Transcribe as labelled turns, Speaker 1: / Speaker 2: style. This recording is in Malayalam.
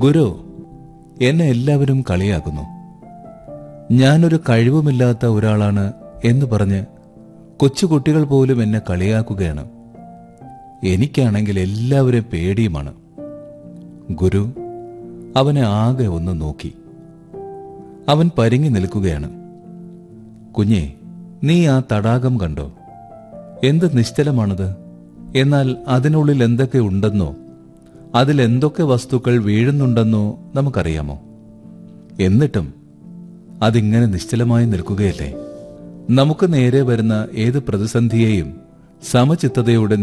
Speaker 1: ഗുരു എന്നെ എല്ലാവരും കളിയാക്കുന്നു ഞാനൊരു കഴിവുമില്ലാത്ത ഒരാളാണ് എന്ന് പറഞ്ഞ് കൊച്ചുകുട്ടികൾ പോലും എന്നെ കളിയാക്കുകയാണ് എനിക്കാണെങ്കിൽ എല്ലാവരും പേടിയുമാണ് ഗുരു അവനെ ആകെ ഒന്ന് നോക്കി അവൻ പരിങ്ങി നിൽക്കുകയാണ് കുഞ്ഞെ നീ ആ തടാകം കണ്ടോ എന്ത് നിശ്ചലമാണത് എന്നാൽ അതിനുള്ളിൽ എന്തൊക്കെ ഉണ്ടെന്നോ അതിൽ എന്തൊക്കെ വസ്തുക്കൾ വീഴുന്നുണ്ടെന്നോ നമുക്കറിയാമോ എന്നിട്ടും അതിങ്ങനെ നിശ്ചലമായി നിൽക്കുകയല്ലേ നമുക്ക് നേരെ വരുന്ന ഏത് പ്രതിസന്ധിയെയും സമചിത്തതയോടെ